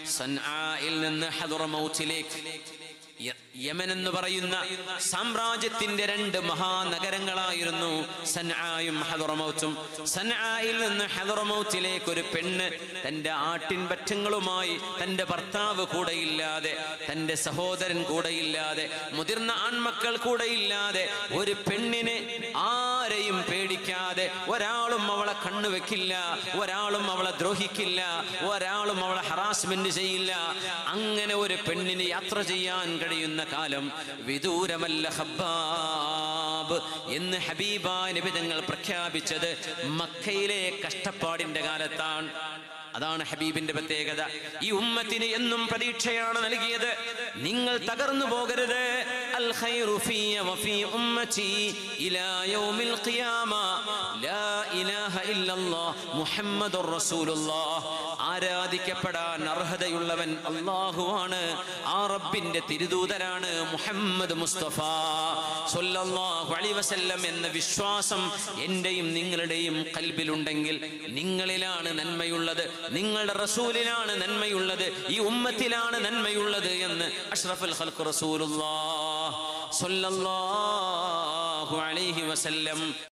സൻആയിൽ നിന്ന് ഹദറമൗത്തിലേക്ക് യ- യമൻ എന്ന് പറയുന്ന സാമ്രാജ്യത്തിന്റെ രണ്ട് മഹാനഗരങ്ങളായിരുന്നു സൻആയും ഹദറമൗത്തും സൻആയിൽ നിന്ന് ഹദറമൗത്തിലേക്ക് ഒരു പെണ്ണ് തന്റെ ആട്ടിൻപറ്റങ്ങളുമായി തന്റെ ഭർത്താവ് കൂടെയില്ലാതെ തന്റെ സഹോദരൻ കൂടെയില്ലാതെ മുതിർന്ന ആൺമക്കൾ കൂടെയില്ലാതെ ഒരു പെണ്ണിനെ ആരെയും പേടിക്കാതെ ഒരാളും അവളെ കണ്ണുവെക്കില്ല ഒരാളും അവളെ ദ്രോഹിക്കില്ല ഒരാളും അവളെ ഹറാസ്മെന്റ് ചെയ്യില്ല അങ്ങനെ ഒരു പെണ്ണിന് യാത്ര ചെയ്യാൻ കഴിയുന്ന കാലം വിദൂരമല്ല ഹബ്ബാബ് എന്ന് ഹബീബ നിബിതങ്ങൾ പ്രഖ്യാപിച്ചത് മക്കയിലെ കഷ്ടപ്പാടിന്റെ കാലത്താണ് അതാണ് ഹബീബിന്റെ പ്രത്യേകത ഈ ഉമ്മത്തിന് എന്നും പ്രതീക്ഷയാണ് നൽകിയത് നിങ്ങൾ തകർന്നു പോകരുത് അൽ ഖൈറു ഫിയ വഫി ഉമ്മതി ഇലാ യൗമിൽ ഖിയാമ ലാ ഇലാഹ ഇല്ലല്ലാഹ് മുഹമ്മദുർ റസൂലുള്ളാഹ് ആരാധിക്കപ്പെടാൻ അർഹതയുള്ളവൻ അല്ലാഹുവാണ് ആ റബ്ബിന്റെ തിരുദൂതരാണ് മുഹമ്മദ് മുസ്തഫ സല്ലല്ലാഹു അലൈഹി വസല്ലം എന്ന വിശ്വാസം എന്റെയും നിങ്ങളുടെയും കൽബിലുണ്ടെങ്കിൽ നിങ്ങളിലാണ് നന്മയുള്ളത് നിങ്ങളുടെ റസൂലിലാണ് നന്മയുള്ളത് ഈ ഉമ്മത്തിലാണ് നന്മയുള്ളത് എന്ന് അഷ്റഫുൽ ഖൽഖ് റസൂലുള്ളാഹ് സ്വല്ലല്ലാഹു അലൈഹി വസല്ലം